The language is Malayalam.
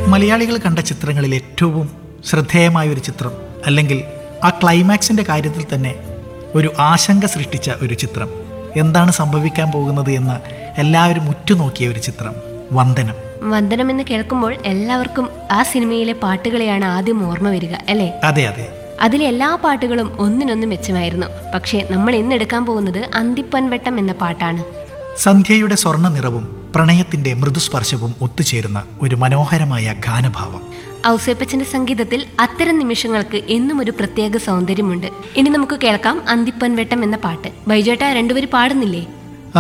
മലയാളികൾ കണ്ട ചിത്രങ്ങളിൽ ഏറ്റവും ശ്രദ്ധേയമായ ഒരു ചിത്രം അല്ലെങ്കിൽ ആ ക്ലൈമാക്സിൻ്റെ കാര്യത്തിൽ തന്നെ ഒരു ആശങ്ക സൃഷ്ടിച്ച ഒരു ചിത്രം എന്താണ് സംഭവിക്കാൻ പോകുന്നത് എന്ന് എല്ലാവരും ഉറ്റുനോക്കിയ ഒരു ചിത്രം വന്ദനം വന്ദനം എന്ന് കേൾക്കുമ്പോൾ എല്ലാവർക്കും ആ സിനിമയിലെ പാട്ടുകളെയാണ് ആദ്യം ഓർമ്മ വരിക അല്ലേ അതെ അതെ അതിലെ എല്ലാ പാട്ടുകളും ഒന്നിനൊന്ന് മെച്ചമായിരുന്നു പക്ഷേ നമ്മൾ ഇന്ന് എടുക്കാൻ പോകുന്നത് അന്തിപ്പൻവെട്ടം എന്ന പാട്ടാണ് സന്ധ്യയുടെ സ്വർണ്ണ നിറവും പ്രണയത്തിന്റെ മൃദുസ്പർശവും ഒത്തുചേരുന്ന ഒരു മനോഹരമായ ഗാനഭാവം ഔസേപ്പച്ചന്റെ സംഗീതത്തിൽ അത്തരം നിമിഷങ്ങൾക്ക് എന്നും ഒരു പ്രത്യേക സൗന്ദര്യമുണ്ട് ഇനി നമുക്ക് കേൾക്കാം അന്തിപ്പൻവെട്ടം എന്ന പാട്ട് ബൈജേട്ട രണ്ടുപേരും പാടുന്നില്ലേ